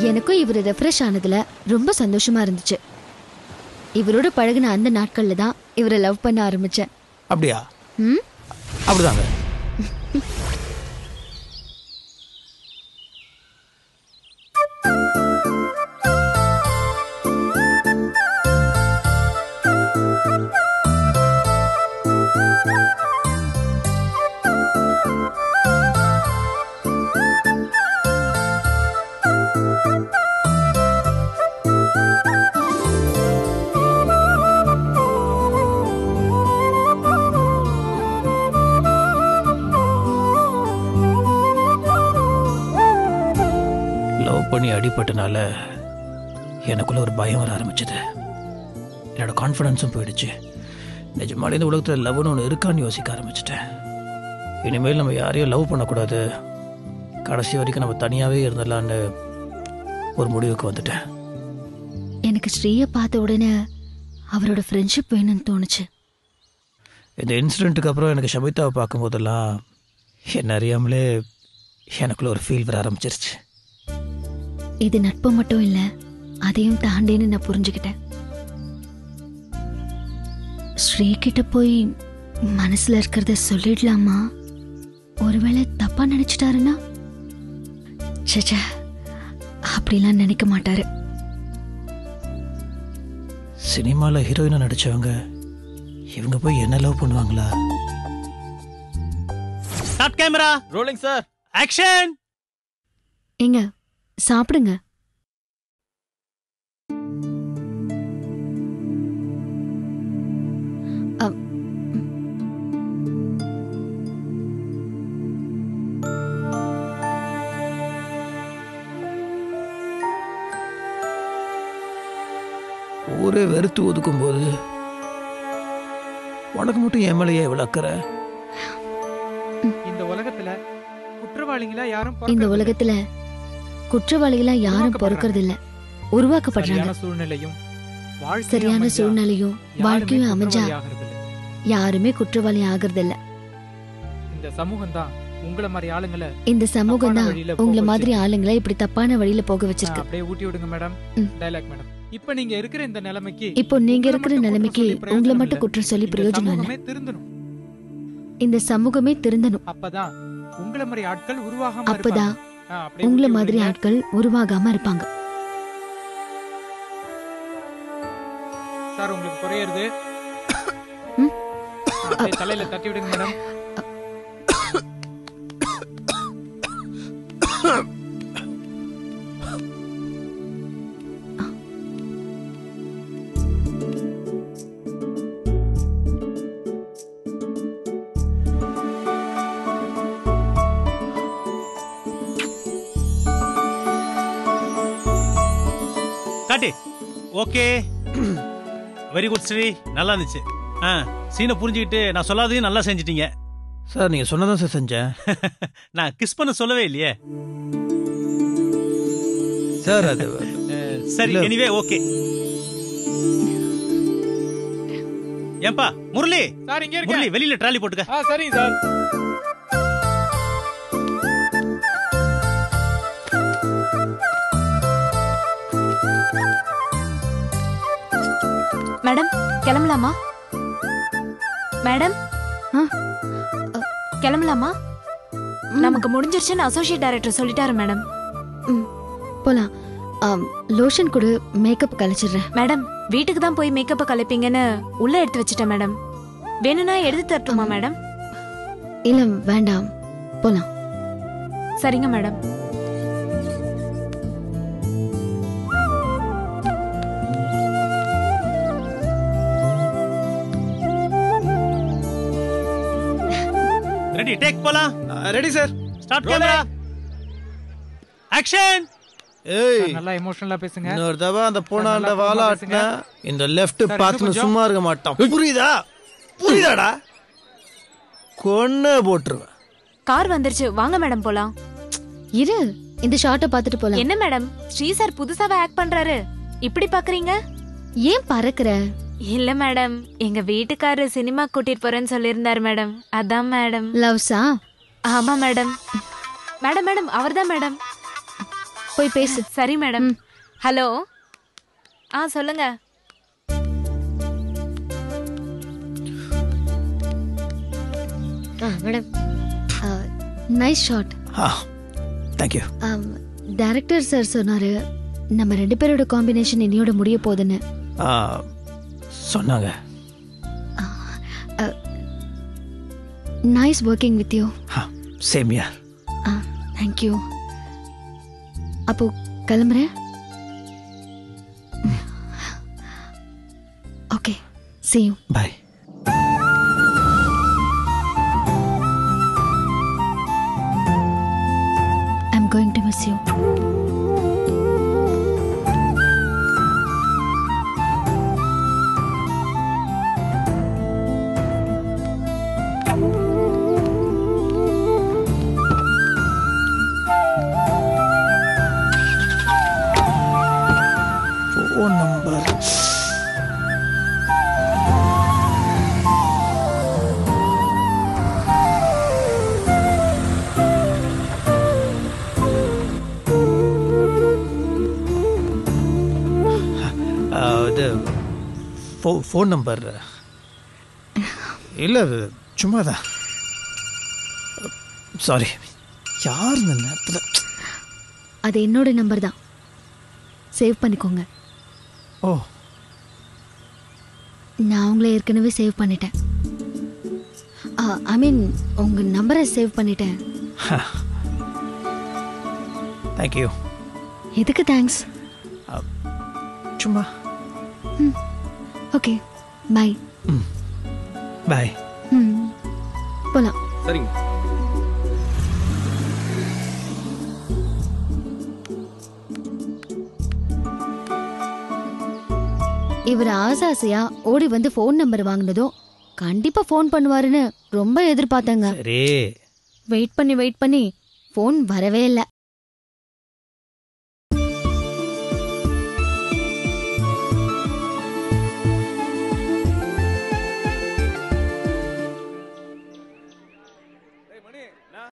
எனக்கும் இவர் ரெஃப்ரெஷ் ஆனதுல ரொம்ப சந்தோஷமா இருந்துச்சு இவரோட பழகுன அந்த நாட்கள்ல தான் இவரை லவ் பண்ண ஆரம்பிச்சேன் அப்படியா ம் அப்படிதாங்க லவ் பண்ணி அடிபட்டனால எனக்குள்ள ஒரு பயம் வர ஆரம்பிச்சது என்னோட கான்ஃபிடன்ஸும் போயிடுச்சு நிஜமாலே இந்த உலகத்தில் லவ்னு ஒன்று இருக்கான்னு யோசிக்க ஆரம்பிச்சிட்டேன் இனிமேல் நம்ம யாரையும் லவ் பண்ணக்கூடாது கடைசி வரைக்கும் நம்ம தனியாகவே இருந்துடலான்னு ஒரு முடிவுக்கு வந்துட்டேன் எனக்கு ஸ்ரீயை பார்த்த உடனே அவரோட ஃப்ரெண்ட்ஷிப் வேணும்னு தோணுச்சு இந்த இன்சிடெண்ட்டுக்கு அப்புறம் எனக்கு ஷமிதாவை பார்க்கும்போதெல்லாம் என்ன அறியாமலே எனக்குள்ள ஒரு ஃபீல் வர ஆரம்பிச்சிருச்சு இது நட்பு மட்டும் இல்ல அதையும் தாண்டின்னு நான் புரிஞ்சுக்கிட்டேன் ஸ்ரீ கிட்ட போய் மனசுல இருக்கிறத சொல்லிடலாமா ஒருவேளை தப்பா நினைச்சிட்டாருன்னா சச்சா அப்படிலாம் நினைக்க மாட்டாரு சினிமாவில் ஹீரோயினாக நடித்தவங்க இவங்க போய் என்ன லவ் பண்ணுவாங்களா start camera rolling sir action ஏங்க சாப்பிடுங்க அ, ஊரே வெறுத்து ஒதுக்கும் போது உனக்கு மட்டும் என் மேலேயே விளக்குற இந்த உலகத்துல குற்றவாளிகளா யாரும் இந்த பிறக்கறது இல்ல. உலகத்துல குற்றவாளிகளா யாரும் பொறுக்கறது இல்ல உருவாக்கப்படுறாங்க சரியான சூழ்நிலையும் வாழ்க்கையும் சரியான அமைஞ்சா சூழ்நிலையும் யாருமே வாழ்க்கையும் அமைஞ்சா குற்றவாளி ஆகறது இல்ல. யாருமே குற்றவாளி ஆகுறது இல்ல இந்த சமூகம் தான் உங்கள மாதிரி ஆளுங்களை இந்த சமூகம் தான் தப்பான வழியில போக உங்களை மாதிரி வச்சிருக்கு. ஆளுங்களை இப்படி தப்பான வழியில போக ஆ, வச்சிருக்கு அப்படியே ஊட்டி விடுங்க மேடம் ம். டைலாக் மேடம் இப்ப நீங்க இருக்கிற இந்த நிலைமைக்கு இப்போ நீங்க உங்களை இருக்கிற மட்டும் நிலைமைக்கு குற்றம் சொல்லி உங்களை பிரயோஜனம் மட்டும் இல்ல. குற்றம் சொல்லி இந்த பிரயோஜனம் இல்ல சமூகமே திருந்தணும் இந்த சமூகமே திருந்தணும் அப்பதான் உங்களை மாதிரி ஆட்கள் உருவாகாம அப்பதான் இருப்பாங்க. ஆ, அப்படியே உங்களை ஊட்டி மாதிரி விடுங்க. ஆட்கள் உருவாகாம இருப்பாங்க சார் உங்களுக்கு குறையிறது ம். ஆ, அப்படியே தலையில தட்டி விடுங்க மேடம் காட்டு ஓகே வெரி குட் ஸ்ரீ நல்லா இருந்துச்சு ஆ சீனை புரிஞ்சுக்கிட்டு நான் சொல்லாதையும் நல்லா செஞ்சிட்டீங்க சார் நீங்கள் சொன்னதான் சார் செஞ்சேன் நான் கிஸ் பண்ண சொல்லவே இல்லையே சார் அது அஹ், சரி இல்ல. எனிவே ஓகே ஏன்பா முரளி சார் இங்க முரளி இருக்கேன் வெளியில ட்ராலி போட்டுக்க ஆ சரிங்க சார் மேடம் கிளம்பலாமா மேடம் ஆ? கிளம்பலாமா ம், நமக்கு முடிஞ்சிருச்சுன்னு அசோசியேட் டைரக்டர் சொல்லிட்டாரு மேடம் ம், போலாம் ஆம், லோஷன் கொடு மேக்கப் கழிச்சிடுறேன் மேடம் வீட்டுக்கு தான் போய் மேக்கப்பை கலைப்பீங்கன்னு உள்ள எடுத்து வச்சிட்டேன் மேடம் வேணும்னா எடுத்து தரட்டுமா மேடம் இல்ல வேண்டாம் போலாம் சரிங்க மேடம் ரெடி டேக் போலாம் ready sir start camera action ஏய் சார், நல்லா எமோஷனலா பேசுங்க இன்னொரு தடவை அந்த போனாண்ட நல்லா வாழ கோவமா ஆட்டின இந்த லெஃப்ட் சார், இன்னும் பார்த்துன்னு கொஞ்சம். சும்மா இருக்க மாட்டான் புரியுதா புரியுதாடா கொன்னு போட்டுருவேன் கார் வந்துருச்சு வாங்க மேடம் போலாம் இரு இந்த ஷார்ட்டை பார்த்துட்டு போலாம் என்ன மேடம் ஸ்ரீ சார் புதுசாவே ஆக்ட் பண்றாரு இப்படி பாக்குறீங்க ஏன் பறக்குற இல்ல மேடம் எங்க வீட்டுக்காரரு சினிமா கூட்டிட்டு போறேன்னு சொல்லியிருந்தாரு மேடம் அதான் மேடம் லவ்ஸா ஆமா மேடம் மேடம் மேடம் அவர்தான் மேடம் போய் பேசு சரி மேடம் ஹலோ ஆ சொல்லுங்க மேடம் நைஸ் ஷாட் ஆ தேங்க்யூ டைரக்டர் சார் சொன்னாரு நம்ம ரெண்டு பேரோட காம்பினேஷன் இனியோட முடிய போகுதுன்னு ஆ சொன்னாங்க நைஸ் ஒர்க்கிங் வித் யூ ஆ சேம் இயர் தேங்க்யூ அப்போ கிளம்புறேன் okay see you bye i'm going to miss you phone number இது ஃபோ ஃபோன் நம்பர் இல்லை சும்மா தான் சாரி யார் இந்த நேரத்தில் அது என்னோட நம்பர் தான் சேவ் பண்ணிக்கோங்க ஓ நான் உங்களை ஏற்கனவே சேவ் பண்ணிட்டேன் ஐ மீன் உங்க நம்பரை சேவ் பண்ணிட்டேன் தேங்க்யூ எதுக்கு தேங்க்ஸ் சும்மா ஓகே பை பாய் ம் போலாம் சரிங்க இவர் ஆசை ஆசையா ஓடி வந்து ஃபோன் நம்பர் வாங்கினதும் கண்டிப்பா ஃபோன் பண்ணுவாருன்னு ரொம்ப எதிர்பார்த்தேங்க சரி வெயிட் பண்ணி வெயிட் பண்ணி ஃபோன் வரவே இல்லை